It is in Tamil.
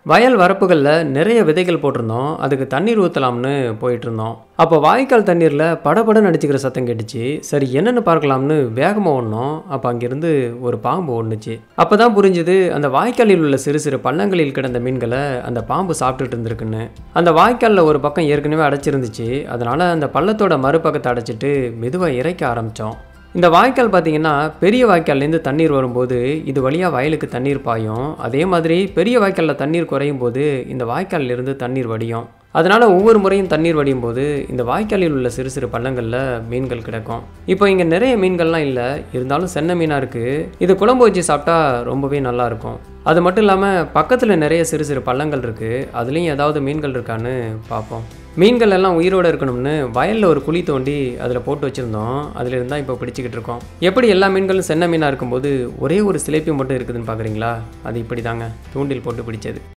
வயல் வரப்புகளில் நிறைய விதைகள் போட்டிருந்தோம் அதுக்கு தண்ணீர் ஊற்றலாம்னு போயிட்டு இருந்தோம் அப்போ வாய்க்கால் தண்ணீரில் படபடன்னு அடிச்சுக்கிற சத்தம் கேட்டுச்சு சரி என்னென்னு பார்க்கலாம்னு வேகமாக ஓடணும் அப்போ அங்கேருந்து ஒரு பாம்பு ஓடுனுச்சு அப்போ தான் புரிஞ்சுது அந்த வாய்க்காலில் உள்ள சிறு சிறு பள்ளங்களில் கிடந்த மீன்களை அந்த பாம்பு சாப்பிட்டுட்டு இருந்திருக்குன்னு அந்த வாய்க்காலில் ஒரு பக்கம் ஏற்கனவே அடைச்சிருந்துச்சு அதனால் அந்த பள்ளத்தோட மறுபக்கத்தை அடைச்சிட்டு மெதுவாக இறைக்க ஆரம்பித்தோம் இந்த வாய்க்கால் பார்த்தீங்கன்னா பெரிய வாய்க்கால்லேருந்து தண்ணீர் வரும்போது இது வழியாக வயலுக்கு தண்ணீர் பாயும் அதே மாதிரி பெரிய வாய்க்காலில் தண்ணீர் குறையும் போது இந்த வாய்க்காலிலிருந்து தண்ணீர் வடியும் அதனால் ஒவ்வொரு முறையும் தண்ணீர் வடியும் போது இந்த வாய்க்காலில் உள்ள சிறு சிறு பள்ளங்களில் மீன்கள் கிடக்கும் இப்போ இங்கே நிறைய மீன்கள்லாம் இல்லை இருந்தாலும் சென்ன மீனாக இருக்குது இது குழம்பு வச்சு சாப்பிட்டா ரொம்பவே நல்லா இருக்கும் அது மட்டும் இல்லாமல் பக்கத்தில் நிறைய சிறு சிறு பள்ளங்கள் இருக்குது அதுலேயும் ஏதாவது மீன்கள் இருக்கான்னு பார்ப்போம் மீன்கள் எல்லாம் உயிரோடு இருக்கணும்னு வயலில் ஒரு குழி தோண்டி அதில் போட்டு வச்சுருந்தோம் அதில் இருந்தால் இப்போ பிடிச்சிக்கிட்டு இருக்கோம் எப்படி எல்லா மீன்களும் சென்ன மீனாக இருக்கும்போது ஒரே ஒரு சிலேப்பி மட்டும் இருக்குதுன்னு பார்க்குறீங்களா அது இப்படி தாங்க தூண்டில் போட்டு பிடிச்சது